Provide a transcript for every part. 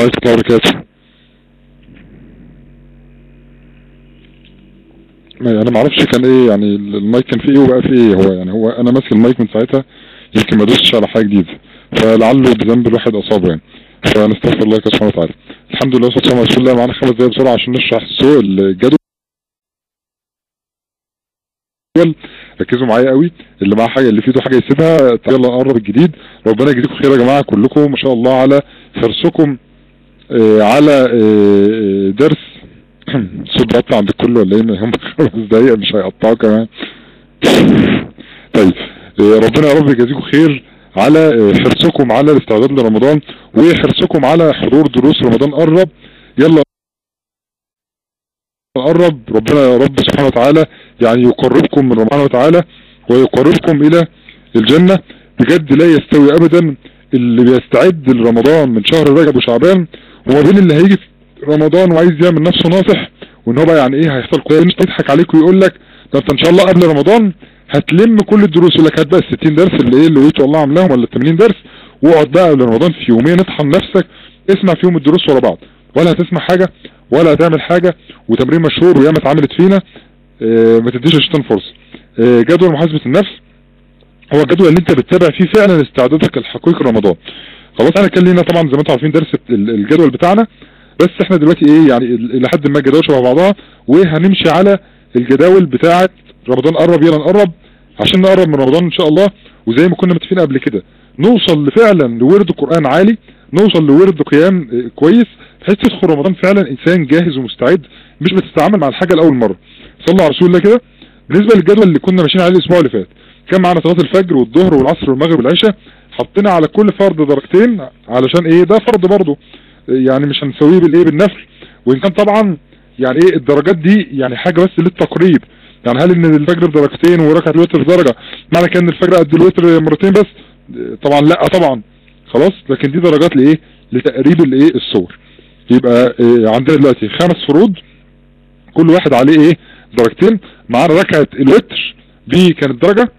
عليكم ورحمة الله وبركاته ما- انا ما اعرفش كان ايه يعني المايك كان فيه ايه وبقى فيه ايه هو يعني هو انا ماسك المايك من ساعتها يمكن ما دوستش على حاجه جديده فلعله بذنب الواحد اصابه يعني فنستغفر الله سبحانه وتعالى الحمد لله والصلاه والسلام على رسول الله معانا خمس دقايق بسرعه عشان نشرح سوق الجدول ركزوا معايا قوي اللي معاه حاجه اللي في ايده حاجه يسيبها يلا نقرب الجديد ربنا يجزيكم خير يا جماعه كلكم ما شاء الله على حرصكم آه، على آه، درس صوت بطلع عند الكل ولا ايه هم خمس دقايق مش هيقطعوا كمان طيب آه، ربنا يا رب يجازيكم خير على آه، حرصكم على الاستعداد لرمضان وحرصكم على حضور دروس رمضان قرب يلا قرب ربنا يا رب سبحانه وتعالى يعني يقربكم من ربنا وتعالى ويقربكم الى الجنة بجد لا يستوي ابدا اللي بيستعد لرمضان من شهر رجب وشعبان وما بين اللي هيجي في رمضان وعايز يعمل نفسه ناصح وان هو بقى يعني ايه هيحصل كويس يضحك عليك ويقول لك ده انت ان شاء الله قبل رمضان هتلم كل الدروس يقول لك هات بقى ال 60 درس اللي ايه اللي ويتو الله عاملاهم ولا ال 80 درس واقعد بقى قبل رمضان في يومين اطحن نفسك اسمع فيهم الدروس ورا بعض ولا هتسمع حاجة ولا هتعمل حاجة وتمرين مشهور وياما اتعملت فينا اه ما تديش الشيطان فرصة اه جدول محاسبة النفس هو الجدول اللي انت بتتابع فيه فعلا استعدادك الحقيقي لرمضان خلاص احنا كان لينا طبعا زي ما انتم عارفين درس ال- الجدول بتاعنا بس احنا دلوقتي ايه يعني ال- الى حد ما الجداول شبه بعضها وهنمشي على الجداول بتاعه رمضان قرب يلا نقرب عشان نقرب من رمضان ان شاء الله وزي ما كنا متفقين قبل كده نوصل فعلا لورد قرآن عالي نوصل لورد قيام اه، كويس بحيث تدخل رمضان فعلا انسان جاهز ومستعد مش بتتعامل مع الحاجة لاول مرة صلى على رسول الله كده بالنسبة للجدول اللي كنا ماشيين عليه الاسبوع اللي فات كان معانا صلاة الفجر والظهر والعصر والمغرب والعشاء حطينا على كل فرد درجتين علشان ايه ده فرض برضه يعني مش هنسويه بالايه بالنفل وان كان طبعا يعني ايه الدرجات دي يعني حاجة بس للتقريب يعني هل ان الفجر بدرجتين وركعة الوتر بدرجة معنى كان الفجر قد الوتر مرتين بس طبعا لا طبعا خلاص لكن دي درجات لايه لتقريب الايه الصور يبقى إيه عندنا دلوقتي خمس فروض كل واحد عليه ايه درجتين معانا ركعة الوتر دي كانت درجة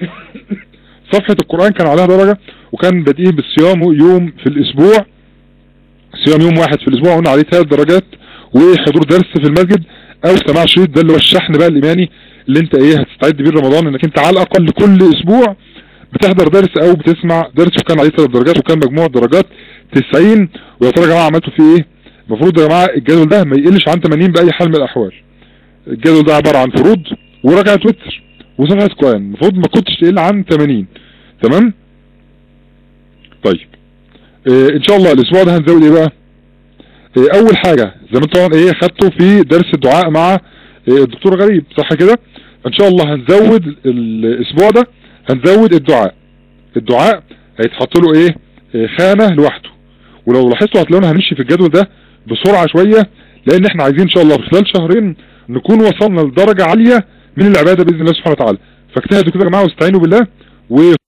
صفحة القرآن كان عليها درجة وكان بادئين بالصيام يوم في الاسبوع صيام يوم واحد في الاسبوع قلنا عليه ثلاث درجات وحضور درس في المسجد او سماع شريط ده اللي هو الشحن بقى الايماني اللي انت ايه هتستعد بيه رمضان انك انت على الاقل كل اسبوع بتحضر درس او بتسمع درس وكان عليه ثلاث درجات وكان مجموع درجات 90 ويا ترى يا جماعه عملتوا فيه ايه المفروض يا جماعه الجدول ده ما يقلش عن 80 باي حال من الاحوال الجدول ده عباره عن فروض وركعه وتر وصفحه قران المفروض ما كنتش تقل عن 80 تمام طيب إيه ان شاء الله الاسبوع ده هنزود ايه بقى إيه اول حاجة زي ما انت طبعا ايه خدته في درس الدعاء مع إيه الدكتور غريب صح كده ان شاء الله هنزود الاسبوع ده هنزود الدعاء الدعاء هيتحط له ايه, إيه خانة لوحده ولو لاحظتوا هتلاقونا هنمشي في الجدول ده بسرعة شوية لان احنا عايزين ان شاء الله في خلال شهرين نكون وصلنا لدرجة عالية من العبادة باذن الله سبحانه وتعالى فاجتهدوا كده يا جماعة واستعينوا بالله و